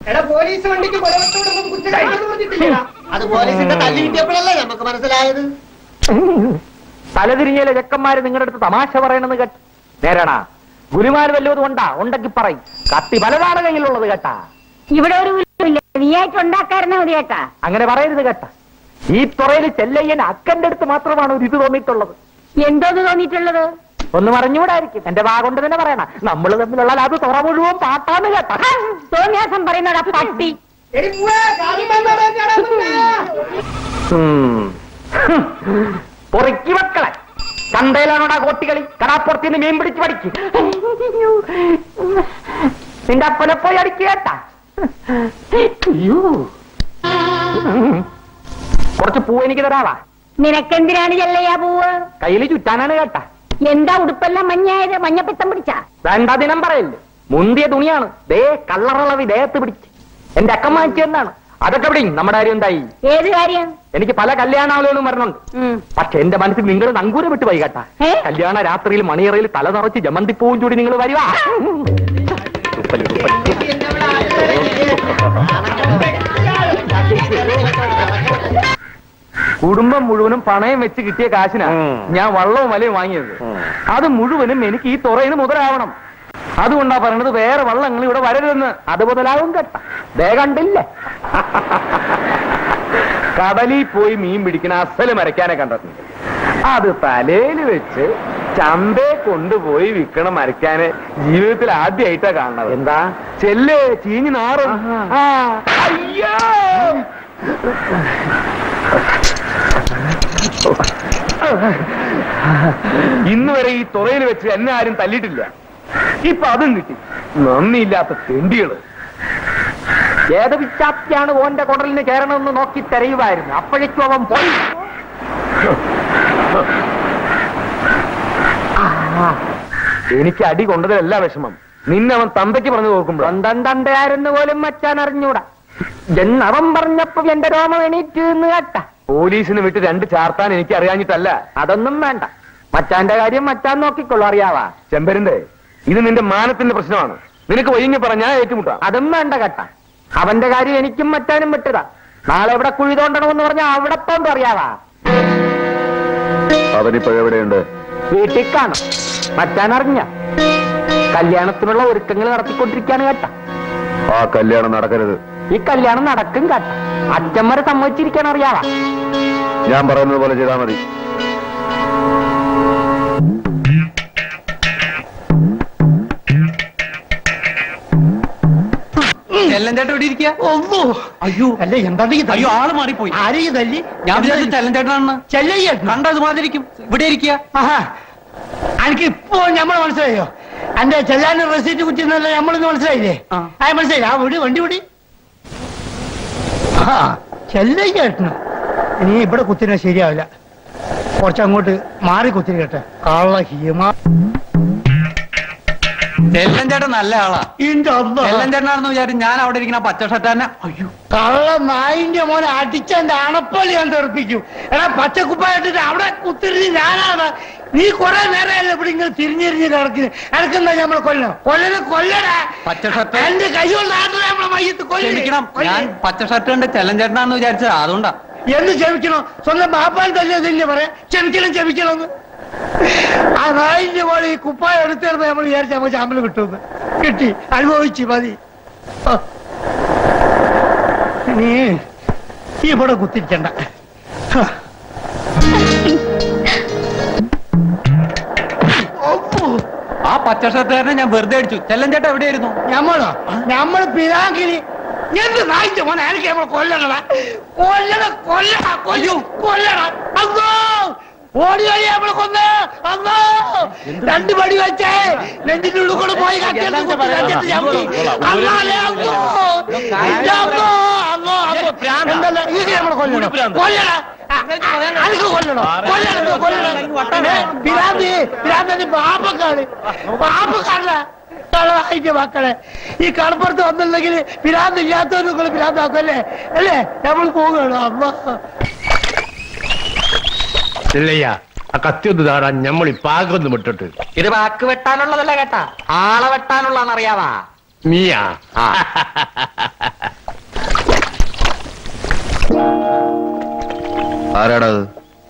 എടാ പോലീസ് വണ്ടിക്ക് കൊലവത്തോടൊന്നും കുറ്റക്കാരെന്ന് പറഞ്ഞിട്ടില്ല അത് പോലീസിന്റെ തല്ലി കിട്ടിയപ്പോഴല്ലേ നമുക്ക് മനസ്സിലായത് തലതിരിഞ്ഞയിലെ ചെക്കന്മാര് നിങ്ങളുടെ അടുത്ത് തമാശ പറയണെന്ന് കേട്ട് നേരണാ ഗുരുമാര് വല്ലതും ഉണ്ടാ ഉണ്ടെങ്കിൽ പറയും കത്തി പലതാണ് കയ്യിലുള്ളത് കേട്ടാ ഇവിടെ ഒരു ഇല്ല നീയായിട്ട് ഉണ്ടാക്കാറുന്ന മതി കേട്ടാ അങ്ങനെ പറയരുത് കേട്ടാ ഈ തുറയിൽ ചെല്ലയ്യൻ അക്കന്റെ അടുത്ത് മാത്രമാണ് ഒരു ഇത് തോന്നിയിട്ടുള്ളത് എന്തോന്ന് തോന്നിയിട്ടുള്ളത് ഒന്ന് പറഞ്ഞുകൂടായിരിക്കും എന്റെ വാ കൊണ്ട് തന്നെ പറയണ നമ്മൾ തമ്മിലുള്ള അത് തുറ മുഴുവൻ പാട്ടാണ് കേട്ടാ തോന്നിയാസം പറയുന്നടാ പട്ടി എടി പൂവേ, കാര്യം വന്നോടാ, ചേടാ, മുന്നേ. പൊറുക്കി മക്കളെ ചന്തയിലാണോടാ കോട്ടികളി കടാപ്പുറത്തിന് മീൻ പിടിച്ച് പഠിക്ക് നിന്റെ അപ്പനെ പോയി അടിക്കുക കേട്ടാ അയ്യോ. കുറച്ച് പൂ എനിക്ക് തരാവാ നിനക്കെന്തിനാണ് ചെല്ലയ്യ പൂവ് കയ്യിൽ ചുറ്റാനാണ് കേട്ടാ എന്താ ഉടുപ്പെല്ലാം മഞ്ഞായത് മഞ്ഞപ്പിത്തം പിടിച്ച വേണ്ട ദിനം പറയല്ലേ മുന്തിയ തുണിയാണ് ദേ കള്ളറളവി ദേഹത്ത് പിടിച്ച് എന്റെ അക്കം വാങ്ങിച്ചു എന്നാണ് അതൊക്കെ പിടി നമ്മുടെ കാര്യം എന്തായി ഏത് കാര്യം എനിക്ക് പല കല്യാണാലോചനയും വരണുണ്ട് ഉം. പക്ഷെ എന്റെ മനസ്സിൽ നിങ്ങൾ നങ്കൂരം വിട്ട് പോയി കേട്ടാ ഏ? കല്യാണ രാത്രിയിൽ മണിയറയിൽ തല നിറച്ച് ജമന്തിപ്പൂവും ചൂടി നിങ്ങൾ വരുവാ തുപ്പല്, തുപ്പല്. കുടുംബം മുഴുവനും പണയം വെച്ച് കിട്ടിയ കാശിനാ ഞാൻ വള്ളവും വലയും വാങ്ങിയത് അത് മുഴുവനും എനിക്ക് ഈ തുറയിന് മുതലാവണം അതുകൊണ്ടാ പറയണത് വേറെ വള്ളങ്ങൾ ഇവിടെ വരരുതെന്ന് അത് മുതലാവും കേട്ട ദേ കണ്ടില്ലേ കടലിൽ പോയി മീൻ പിടിക്കണ അസല് മരക്കാനെ കണ്ടിട്ടുണ്ട് അത് തലയിൽ വെച്ച് ചന്തയെ കൊണ്ടുപോയി വിൽക്കണ മരക്കാനെ ജീവിതത്തിൽ ആദ്യമായിട്ടാ കാണുന്നത് എന്താ ചെല്ലേ ചീഞ്ഞു നാറും ആ, അയ്യോ ഇന്ന് വരെ ഈ തുറയിൽ വെച്ച് എന്നെ ആരും തല്ലിയിട്ടില്ല ഇപ്പൊ അതും കിട്ടി നന്ദിയില്ലാത്ത തെണ്ടികള് ഏത് വിച്ചാപ്തിയാണ് ഓന്റെ കുടലിന് കയറണമെന്ന് നോക്കി തെരയുമായിരുന്നു അപ്പോഴേക്കും അവൻ പോയി ആ, എനിക്ക് അടി കൊണ്ടതല്ല വിഷമം നിന്നെ അവൻ തന്തയ്ക്ക് പറഞ്ഞു നോക്കുമ്പോ സ്വന്തം തന്തയാരെന്ന് പോലും മച്ചാൻ അറിഞ്ഞൂടാ എന്നവൻ പറഞ്ഞപ്പോ എന്റെ രോമം എണീറ്റ് എന്ന് കേട്ട പോലീസിന് വിട്ട് രണ്ട് ചാർത്താൻ എനിക്ക് അറിയാഞ്ഞിട്ടല്ല അതൊന്നും വേണ്ട മച്ചാന്റെ കാര്യം മച്ചാൻ നോക്കിക്കൊള്ളു അറിയാവാ ചെമ്പരന്റെ ഇത് നിന്റെ മാനത്തിന്റെ പ്രശ്നമാണ് നിനക്ക് വൈകി പറഞ്ഞ ഞാൻ ഏറ്റുമുട്ടാം അതും വേണ്ട കേട്ട അവന്റെ കാര്യം എനിക്കും മറ്റാനും വിട്ടതാ നാളെ എവിടെ കുഴി തോണ്ടണമെന്ന് പറഞ്ഞാൽ അവിടെ പോണ്ട് അറിയാവാ അവനിപ്പോ എവിടെയുണ്ട് വീട്ടിൽ കാണും മറ്റാൻ അറിഞ്ഞ കല്യാണത്തിനുള്ള ഒരുക്കങ്ങൾ നടത്തിക്കൊണ്ടിരിക്കാണ് കേട്ട ആ കല്യാണം നടക്കരുത് ഈ കല്യാണം നടക്കും കേട്ട അച്ഛന്മാരെ സമ്മതിച്ചിരിക്കാൻ അറിയാവാ ഞാൻ പറയുന്നത് പോലെ ചെയ്താൽ മതി ചെല്ലഞ്ചേട്ടൻ ഇവിടെ ഇരിക്കുക അയ്യോ അല്ല എന്താ അയ്യോ ആള് മാറിപ്പോയി ആരെയും തല്ലി ഞാൻ വിചാരിച്ചു ചെല്ലഞ്ചേട്ടനാണെന്ന് ചെല്ലയ്യ കണ്ടത് മാതിരിക്കും ഇവിടെ ഇരിക്കുക ആഹാ എനിക്ക് ഇപ്പോ നമ്മൾ മനസ്സിലായോ എന്റെ ചെല്ലാൻ റെസീറ്റ് കുറ്റിന്നല്ല നമ്മളിന്ന് മനസ്സിലായില്ലേ ആ. ആ മനസ്സിലായി ആ വിടി വണ്ടി വിടി ആ ചെല്ലയ്യേട്ടന് ഇനി ഇവിടെ കുത്തിനെ ശരിയാവില്ല കുറച്ചങ്ങോട്ട് മാറി കുത്തിരി കേട്ടെ കള്ള ഹീമ ചെല്ലഞ്ചേട്ടൻ നല്ല ആളാ ഇന്റെ അമ്മ. ചെല്ലഞ്ചേട്ടനാണെന്ന് വിചാരിച്ചു ഞാൻ അവിടെ ഇരിക്കുന്ന പച്ച ഷർട്ടാനെ അയ്യോ കള്ള നായിന്റെ മോനെ അടിച്ചെന്റെ അണപ്പള്ളി ഞാൻ തെറിപ്പിക്കും എടാ പച്ചക്കുപ്പായിട്ടിട്ട് അവിടെ കുത്തിരിഞ്ഞ് ഞാനാണ് നീ കുറെ നേരമല്ലേ ഇവിടെ ഇങ്ങനെ തിരിഞ്ഞിരിഞ്ഞ് കിടക്കുന്നു എനക്കെന്താ നമ്മളെ കൊല്ലണം കൊല്ലനെ കൊല്ലടാ പച്ച ഷർട്ട് എന്റെ കൈ കൊണ്ട് ആട്ടില്ല നമ്മളെ മയ്യത്ത് ക്ഷമിക്കണം ഞാൻ കൊല്ലണം പച്ച ഷർട്ട് കണ്ട് ചെല്ലഞ്ചേട്ടനാണെന്ന് വിചാരിച്ചത് അതുകൊണ്ടാ എന്ന് ക്ഷമിക്കണോ സ്വന്തം ബാപ്പാൻ തല്ലിയതില്ലേ പറയാ ക്ഷമിക്കണം ക്ഷമിക്കണം ആ നായിന്റെ പോലെ ഈ കുപ്പായ എടുത്തിരുന്ന നമ്മൾ വിചാരിച്ച നമുക്ക് ശമ്പളം കിട്ടുമെന്ന് കിട്ടി അനുഭവിച്ചു മതി ആ. നീ ഈ ഇവിടെ കുത്തിരിക്കണ്ട ആ. ഒപ്പു. ആ പച്ച ഷർട്ടുകാരനെ ഞാൻ വെറുതെ അടിച്ചു ചെല്ലഞ്ചേട്ടൻ എവിടെയായിരുന്നു ഞമ്മളോ ഞമ്മള് പിതാങ്കിനി എന്ത് നായിന്റെ മോനെ എനിക്ക് നമ്മൾ കൊല്ലണടാ കൊല്ലണ കൊല്ലണ കൊല്ലു കൊല്ലണ അന്നോ ഓടി ഓടി നമ്മള് കൊന്ന് അന്നോ രണ്ട് പടി വെച്ചേ നെഞ്ചിന്റെ ഉള്ളിൽ കൂടെ പോയി കത്തിയെടുത്ത് കുത്തി നെഞ്ചത്ത് ചവിട്ടി. അന്നാലേ അന്നോ. ഇല്ല അന്നോ, അന്നോ, അന്നോ. എന്തല്ല, ഇത് നമ്മള് കൊല്ലണം. കൊല്ലണം. ആ, അനക്ക് കൊല്ലണോ? കൊല്ലണം, കൊല്ലണം. ഏ, പിരാന്തി, പിരാന്തി പാപ്പക്കാണ് പാപ്പക്കാരല്ല കളവായിട്ട് മക്കളെ ഈ കടപ്പുറത്ത് വന്നില്ലെങ്കിൽ പിരാന്ത് ഇല്ലാത്തവരും നിങ്ങൾ പിരാന്താക്കല്ലേ അല്ലേ നമ്മൾ പോവുകയാണോ അമ്മ ഇല്ലയ്യ ആ കത്തി ഒന്ന് താടാ ഞമ്മളി പാകൊന്ന് വിട്ടിട്ട് ഇത് വാക്ക് വെട്ടാനുള്ളതല്ല കേട്ടാ ആളെ വെട്ടാനുള്ളതാണ് അറിയാവാ നീയാ ആ ആരാടാ അത്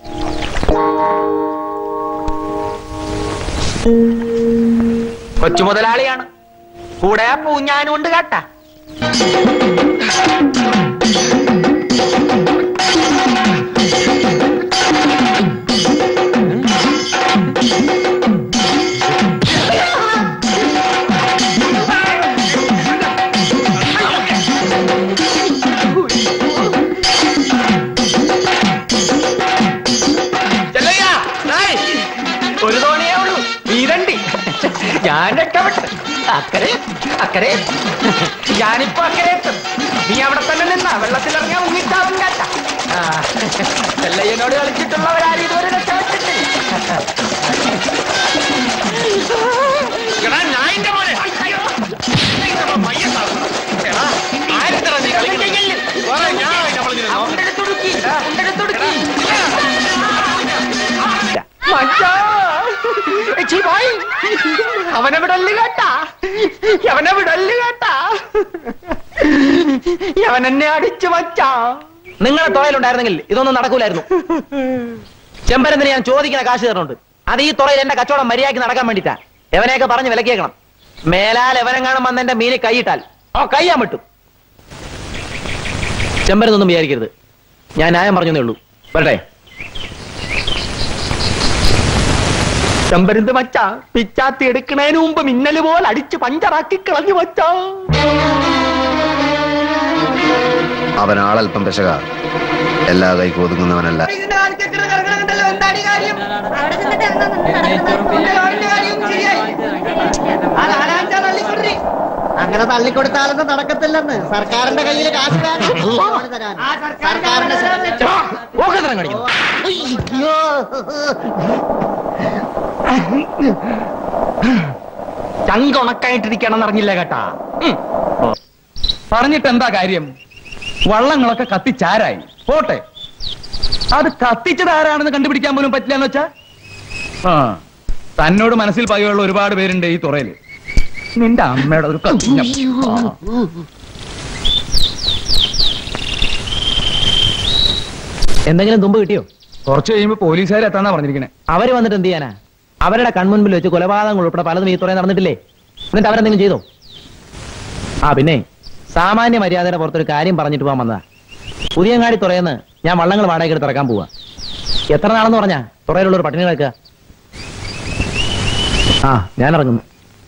കൊച്ചു മുതലാളിയാണ് കൂടെ പൂഞ്ഞാനും ഉണ്ട് കേട്ടാ ചെല്ലയ്യ, ദായ്, ഒരു തോണിയേ ഉള്ളൂ വീരണ്ടി ഞാൻ രക്ഷപ്പെട്ടു അക്കരെ അക്കരെ ഞാനിപ്പോ അക്കരെ എത്തും നീ അവിടെ തന്നെ നിന്നാ വെള്ളത്തിലിറങ്ങിയാ മുങ്ങിട്ടാവും കേട്ട ചെല്ലയ്യനോട് കളിച്ചിട്ടുള്ളവരാരും ഇതുവരെ രക്ഷപ്പെട്ടിട്ടില്ല എടാ, നായിന്റെ മോനെ. അയ്യോ. ഇതെന്താ മയ്യത്താവുന്നത്? എടാ, ആരെത്തടാ നീ കളിക്കുന്നത്? വേറെ ഞാൻ അവന്റെ അടുത്ത് ഒടുക്കി, അവന്റെ അടുത്ത് ഒടുക്കി. മച്ചാ. ഏച്ചി, പോയി. അവനെ വിടല്ല് കേട്ടാ അവനെ വിടല്ല് കേട്ടാ അവൻ എന്നെ അടിച്ചു മച്ചാ നിങ്ങളെ തുറയിലുണ്ടായിരുന്നെങ്കിൽ ഇതൊന്നും നടക്കൂലായിരുന്നു ചെമ്പരന്തിന് ഞാൻ ചോദിക്കുന്ന കാശ് തരുന്നുണ്ട് അത് ഈ തുറയിൽ എന്റെ കച്ചവടം മര്യാദയ്ക്ക് നടക്കാൻ വേണ്ടിട്ടാ എവനെയൊക്കെ പറഞ്ഞ് വിലക്കേക്കണം മേലാൽ എവനെങ്ങാനും വന്ന് എന്റെ മീനെ കൈയിട്ടാൽ ഓ കയ്യാൻ വിട്ടു ചെമ്പരനൊന്നും വിചാരിക്കരുത് ഞാൻ ന്യായം പറഞ്ഞേ ഉള്ളൂ വരട്ടെ ചെമ്പരുന്ത് മച്ച പിച്ചാത്തി എടുക്കണേന് മുമ്പ് മിന്നല് പോലെ അടിച്ച് പഞ്ചറാക്കി കളഞ്ഞു വച്ചാ അവൻ ആളല്പം പെശക എല്ലാ കൈക്ക് ഒതുങ്ങുന്നവനല്ല അങ്ങനെ തള്ളിക്കൊടുത്താലൊന്നും നടക്കത്തില്ലെന്ന് സർക്കാരിന്റെ കയ്യിൽ കാശ് വേണം. ലോണ് തരാൻ. സർക്കാരിന്റെ ഓഹത്തരം കാണിക്കുന്നു അയ്യോ. ചങ്കുണക്കായിട്ടിരിക്കണം എന്നറിഞ്ഞില്ല കേട്ടാ ഉം. പറഞ്ഞിട്ട് എന്താ കാര്യം വള്ളങ്ങളൊക്കെ കത്തിച്ചാരായി പോട്ടെ അത് കത്തിച്ചത് ആരാണെന്ന് കണ്ടുപിടിക്കാൻ പോലും പറ്റില്ല എന്ന് വെച്ചാ ആ തന്നോട് മനസ്സിൽ പകയുള്ള ഒരുപാട് പേരുണ്ട് ഈ തുറയില് നിന്റെ അമ്മയുടെ ഒരു കത്തിഞ്ഞ ആ. എന്തെങ്കിലും തുമ്പ് കിട്ടിയോ കുറച്ച് കഴിയുമ്പോ പോലീസുകാർ എത്താന്നാ പറഞ്ഞിരിക്കണേ അവര് വന്നിട്ട് എന്ത് ചെയ്യാനാ അവരുടെ കൺമുൻപിൽ വെച്ച് കൊലപാതകങ്ങൾ ഉൾപ്പെടെ പലതും ഈ തുറയിൽ നടന്നിട്ടില്ലേ എന്നിട്ട് അവരെന്തെങ്കിലും ചെയ്തോ ആ പിന്നെ സാമാന്യ മര്യാദയുടെ പുറത്തൊരു കാര്യം പറഞ്ഞിട്ട് പോകാൻ വന്നതാ പുതിയങ്ങാടി തുറയെന്ന് ഞാൻ വള്ളങ്ങൾ വാടകയ്ക്ക് എടുത്ത് ഇറക്കാൻ പോവാ എത്ര നാളെന്ന് പറഞ്ഞാ തുറയിലുള്ള ഒരു പട്ടിണി കിടക്കുക ആ ഞാൻ ഇറങ്ങുന്നു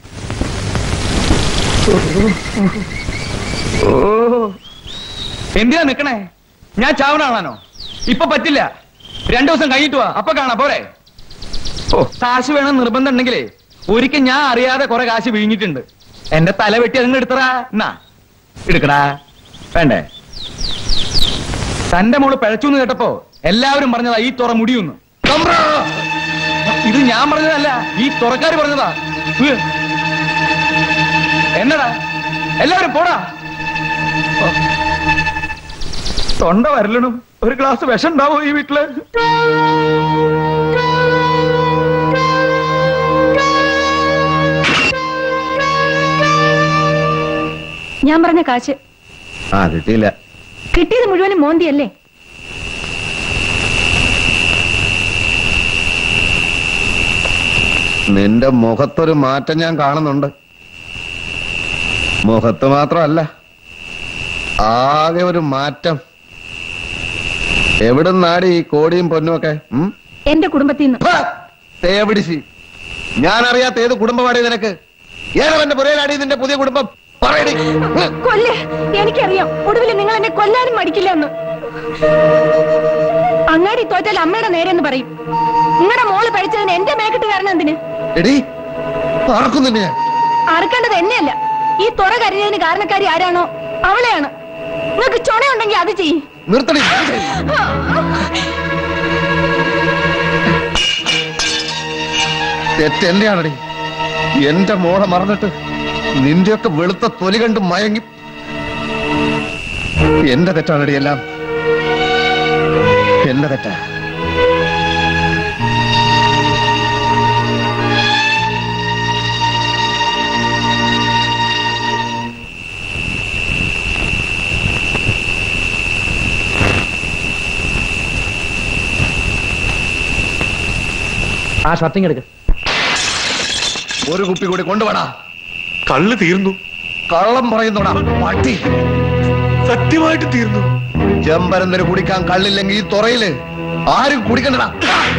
ഓ എന്തിനാ നിക്കണേ ഞാൻ ചാവണാണോ ഇപ്പൊ പറ്റില്ല രണ്ടു ദിവസം കഴിഞ്ഞിട്ട് വാ അപ്പൊ കാണാ പോരെ ഓ കാശ് വേണം നിർബന്ധം ഉണ്ടെങ്കിലേ ഒരിക്കൽ ഞാൻ അറിയാതെ കുറെ കാശ് വീങ്ങിയിട്ടുണ്ട് എന്റെ തല വെട്ടി അതിന് എടുത്തറാ എന്നാ എടുക്കടാ വേണ്ടേ തന്റെ മോള് പിഴച്ചു എന്ന് കേട്ടപ്പോ എല്ലാവരും പറഞ്ഞതാ ഈ തുറ മുടിയുന്നു കമ്പ്രാ! ഇത് ഞാൻ പറഞ്ഞതല്ല ഈ തുറക്കാര് പറഞ്ഞതാ ഉയ്യ്. എന്നടാ എല്ലാവരും പോടാ ഓ. തൊണ്ട വരലണം ഒരു ഗ്ലാസ് വിഷം ഉണ്ടാവോ ഈ വീട്ടില് ഞാൻ പറഞ്ഞ കാശ് ആ കിട്ടിയില്ല കിട്ടിയത് മുഴുവനും മോന്തിയല്ലേ നിന്റെ മുഖത്തൊരു മാറ്റം ഞാൻ കാണുന്നുണ്ട് മുഖത്ത് മാത്രമല്ല ആകെ ഒരു മാറ്റം എവിടുന്നാടി ഈ കോടിയും പൊന്നും ഒക്കെ ഉം? എന്റെ കുടുംബത്തിൽ നിന്ന് ഹാ! തേവിടിശി ഞാൻ അറിയാത്ത ഏത് കുടുംബമാടി നിനക്ക് ഏതവന്റെ പുരയിലാടി നിന്റെ പുതിയ കുടുംബം പറയടി ഹ്! കൊല്ലേ എനിക്കറിയാം ഒടുവിൽ നിങ്ങൾ എന്നെ കൊല്ലാനും മടിക്കില്ല എന്ന് അങ്ങാടി തോറ്റാൽ അമ്മയുടെ നേരെന്ന് പറയും നിങ്ങളുടെ മോള് പഠിച്ചതിന് എന്റെ മേക്കിട്ട് കാരണം എന്തിന് എടി ആർക്കുന്നുണ്ട് ഞാൻ അറുക്കേണ്ടത് എന്നെയല്ല ഈ തുറ കരഞ്ഞതിന് കാരണക്കാരി ആരാണോ അവളെയാണ് നിങ്ങൾക്ക് ചുണയുണ്ടെങ്കിൽ അത് ചെയ്യും നിർത്തടി തെറ്റെന്റെയാണടി എന്റെ മോളെ മറന്നിട്ട് നിന്റെയൊക്കെ വെളുത്ത തൊലി കണ്ട് മയങ്ങി എന്റെ തെറ്റാണടി എല്ലാം എന്റെ തെറ്റാ ആ ഷർട്ടിങ് എടുക്ക ഒരു കുപ്പി കൂടി കൊണ്ടുപോടാ കള്ള് തീർന്നു കള്ളം പറയുന്നോടാ പട്ടി സത്യമായിട്ട് തീർന്നു ചെമ്പരന്തര് കുടിക്കാൻ കള്ളില്ലെങ്കിൽ ഈ തുറയില് ആരും കുടിക്കണ്ടടാ